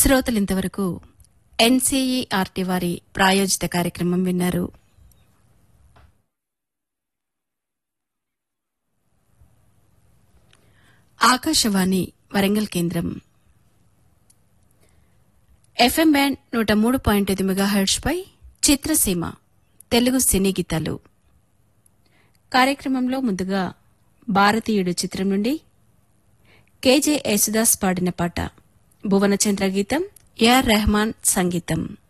శ్రోతలింతవరకు NCERT వారి ప్రాయోజిత కార్యక్రమం విన్నారు ఆకాశవాణి వరంగల్ కేంద్రం ఎఫ్ఎం బ్యాండ్ నూట మూడు పాయింట్ ఐదు మెగాహెర్ట్స్ పై చిత్రసీమ తెలుగు సినీ గీతాలు కార్యక్రమంలో ముందుగా భారతీయుడు చిత్రం నుండి కేజే యేసుదాస్ పాడిన పాట భువనచంద్ర గీతం ఏఆర్ రెహమాన్ సంగీతం